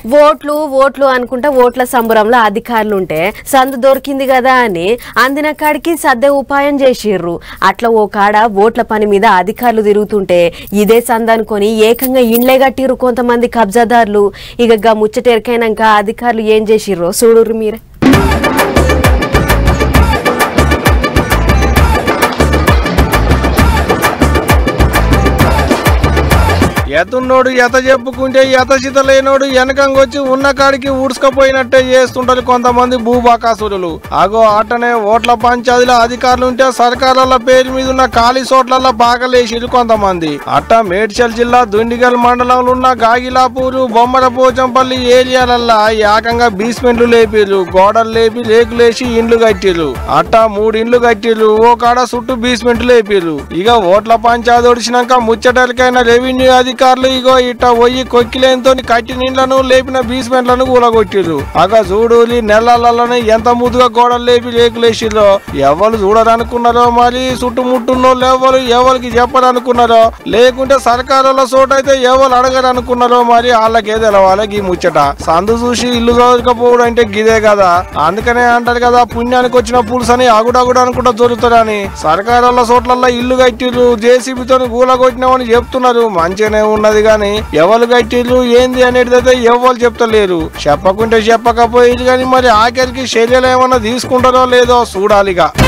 ఓట్లు ఓట్లు అనుకుంటా ఓట్ల సంబరంలో అధికారులు ఉంటే సందు దొరికింది కదా అని అందిన కాడికి సద్దే ఉపాయం చేసిర్రు అట్లా ఓ కాడ ఓట్ల పని మీద అధికారులు తిరుగుతుంటే ఇదే సంద అనుకొని ఏకంగా ఇండ్లే కట్టిర్రు కొంతమంది కబ్జాదారులు ఇక గా ముచ్చటెరికైనాక అధికారులు ఏం చేసిర్రో చూడుర్రు మీరే ఎతున్నోడు ఎత చెప్పుకుంటే ఎత చిత లేనోడు వెనకంగొచ్చి ఉన్న కాడికి ఊడ్చుకపోయినట్టే చేస్తుంటారు కొంతమంది భూబాకాసురులు అగో అట్టనే ఓట్ల పంచాయతీల అధికారులు ఉంటే సర్కారుల పేరు మీద ఉన్న ఖాళీ చోట్ల పాకలేసిరు కొంతమంది అట్ట మేడ్చల్ జిల్లా దుండిగల్ మండలంలో ఉన్న గాగిలాపూరు బొమ్మల పోచంపల్లి ఏరియాలల్లా ఏకంగా బీస్మెంట్లు లేపిర్రు గోడలు లేపి రేకులేసి ఇండ్లు కట్టిర్రు అట్ట మూడు ఇండ్లు కట్టిర్రు ఓ కాడ చుట్టూ బీస్మెంట్లు లేపిర్రు ఇక ఓట్ల పంచాయతీ ఒడిచినాక ముచ్చటలకైన రెవెన్యూ అధికారులు ఇగో ఇట్ట పోయి కొక్కిలేంతో కట్టిన ఇండ్లను లేపిన బీస్మెంట్లను కూలగొట్టిర్రు అగ చూడులి నెలలను ఎంత ముద్దుగా గోడలు లేపి రేకులేసిర్రో ఎవరు చూడరనుకున్నారో మరి చుట్టుముట్టున్నోళ్ళు ఎవరు ఎవరికి చెప్పరనుకున్నారో లేకుంటే సర్కారుల చోటైతే ఎవరు అడగరనుకున్నారో మరి వాళ్ళకే తెలవాలి ఈ ముచ్చట సందు చూసి ఇల్లు దొరకపోవడం అంటే గిదే కదా అందుకనే అంటారు కదా పుణ్యానికి వచ్చిన పులుసు అని అగుడగుడు అనుకుంటా దొరుకుతారని సర్కారుల చోట్ల ఇల్లు కట్టిర్రు జేసీబీతో గూల కొట్టినామని చెప్తున్నారు మంచిగానే ఉన్నది గాని ఎవరు కట్టిర్రు ఏంది అనేది అయితే ఎవరు చెప్తలేరు చెప్పకుంటే చెప్పకపోయేది కానీ మరి ఆఖరికి చర్యలు ఏమన్నా తీసుకుంటారో లేదో చూడాలిగా